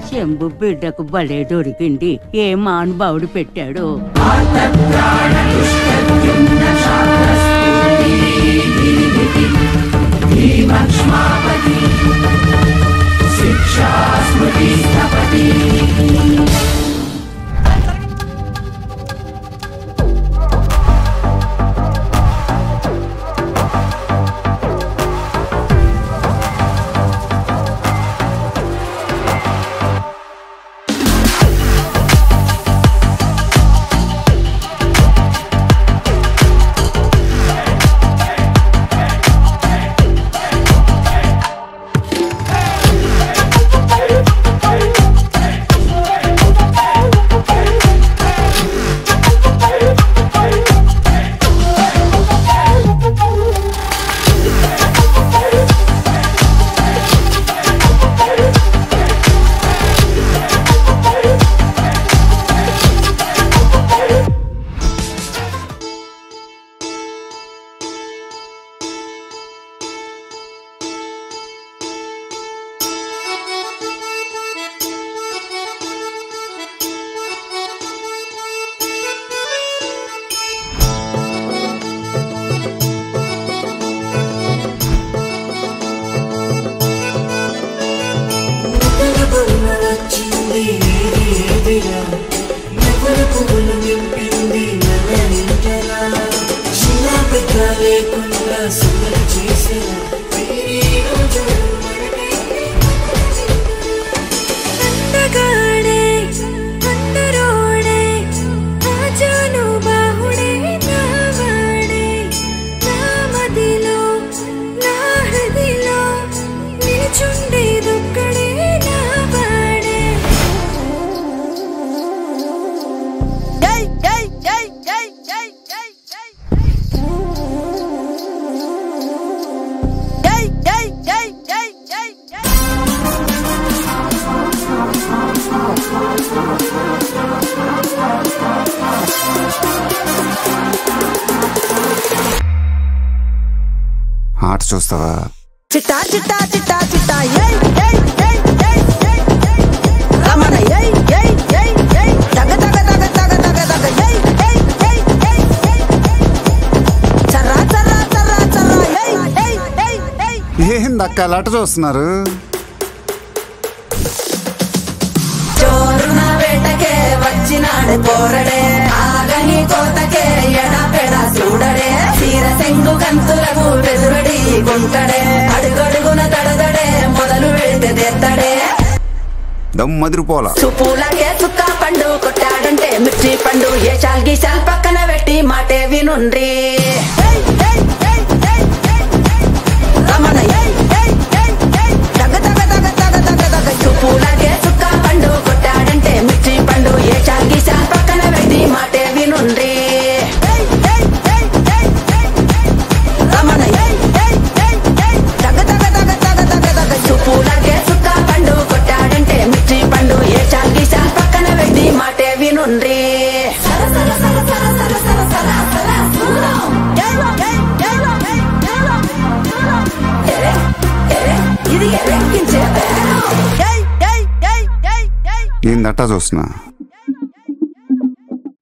చెంబు బిడ్డకు భలే దొరికింది ఏ మానుభావుడు పెట్టాడు నూతన బొమ్మ వచ్చింది ఏది ఏదిరా నవ్వుల పువ్వులు నింపింది నవ్వనింటరా చిన్న పెద్ద లేకుండా సుందర చేసిన ఈ రోజు అందగాడే అందరోడే ఆజాను బాహుడే నావాడే నా మదిలో నా హృదిలో నిలుచుండేదొక్కడే నా వాడే ఆట చూస్తావా చిట్టా చిట్టా చిట్టా చిట్టా ఏయ్ ఏయ్ ఏయ్ ఏయ్ ఏయ్ ఏయ్ రమణ ఏయ్ ఏయ్ ఏయ్ ఏయ్ తగ తగ తగ తగ తగ తగ ఏయ్ ఏయ్ ఏయ్ ఏయ్ ఏయ్ చర్రా చర్రా చర్రా చర్రా ఏయ్ ఏయ్ ఏయ్ ఏయ్ ఏందక్క అలా ఆట చూస్తున్నారు చోరున వేటకే వచ్చినాడు పోరడే ఆగని కోతకే ఎడా పెడా చూడడే తీర సెంగు కంతులకు వెదురడి గుంటడే అడుగడుగున తడదడే మొదలు వెళ్తే తెత్తడే దమ్ మదిరిపోలా చూపులకే చుక్క పండు కొట్టాడంటే మిర్చి పండు ఏ చాల్ గీశాల్ పక్కన పెట్టి మాటే వినుండ్రి రమణ ఏయ్, ఏయ్, ఏయ్, ఏయ్, తగ తగ తగ తగ తగ తగ చూపులకే చుక్క పండు కొట్టాడంటే మిర్చి పండు ఏ చాల్ గీశాల్ పక్కన పెట్టి మాటే వినుండ్రి రమణ ఏయ్, ఏయ్, ఏయ్, ఏయ్, తగ తగ తగ తగ తగ తగ చూపులకే చుక్క పండు కొట్టాడంటే మిర్చి పండు ఏ చాల్ గీశాల్ పక్కన పెట్టి మాటే వినుండ్రి ఇది ఎరెక్కించే ఏందట్టా చూస్తున్నా